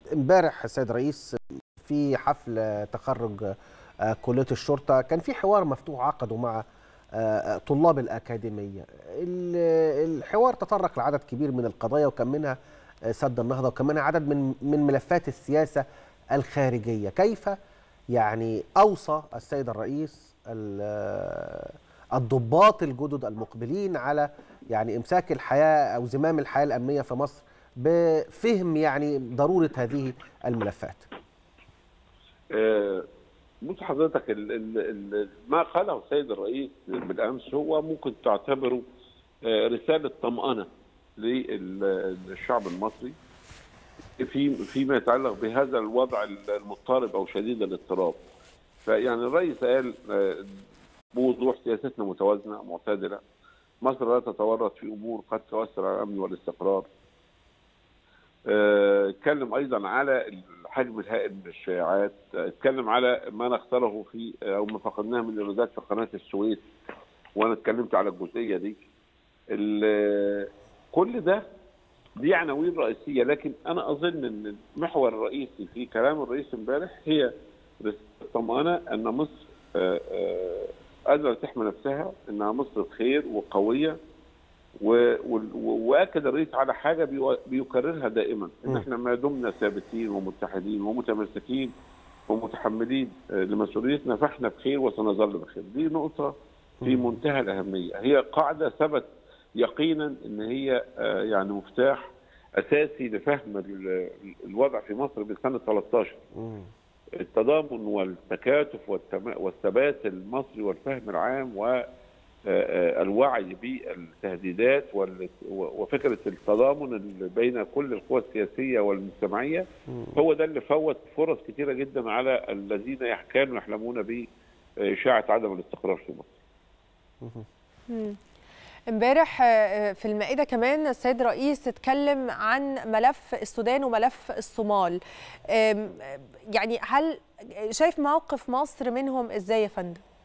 امبارح السيد رئيس في حفل تخرج كليه الشرطه كان في حوار مفتوح عقده مع طلاب الاكاديميه الحوار تطرق لعدد كبير من القضايا وكان منها سد النهضه وكان منها عدد من من ملفات السياسه الخارجيه كيف يعني اوصى السيد الرئيس الضباط الجدد المقبلين على يعني امساك الحياه او زمام الحياه الامنيه في مصر بفهم يعني ضروره هذه الملفات. بص حضرتك ال ال ال ما قاله السيد الرئيس بالامس هو ممكن تعتبره رساله طمانه للشعب المصري في فيما يتعلق بهذا الوضع المضطرب او شديد الاضطراب. فيعني الرئيس قال بوضوح سياستنا متوازنه معتدله مصر لا تتورط في امور قد تؤثر على الامن والاستقرار. اتكلم ايضا على الحجم الهائل من الشائعات، اتكلم على ما نخسره في او ما فقدناه من ايرادات في قناه السويس وانا اتكلمت على الجزئيه دي. كل ده دي عناوين رئيسيه لكن انا اظن ان المحور الرئيسي في كلام الرئيس امبارح هي الطمانه ان مصر قادره تحمي نفسها انها مصر بخير وقويه واكد الرئيس على حاجه بيكررها دائما ان احنا ما دمنا ثابتين ومتحدين ومتمسكين ومتحملين لمسؤوليتنا فاحنا بخير وسنظل بخير دي نقطه في منتهى الاهميه هي قاعده ثبت يقينا ان هي يعني مفتاح اساسي لفهم الوضع في مصر بالسنه 13 التضامن والتكاتف والثبات المصري والفهم العام والوعي بالتهديدات وفكره التضامن بين كل القوى السياسيه والمجتمعيه هو ده اللي فوت فرص كثيره جدا على الذين كانوا يحلمون باشاعه عدم الاستقرار في مصر. امبارح في المائده كمان السيد رئيس اتكلم عن ملف السودان وملف الصومال يعني هل شايف موقف مصر منهم ازاي يا فندم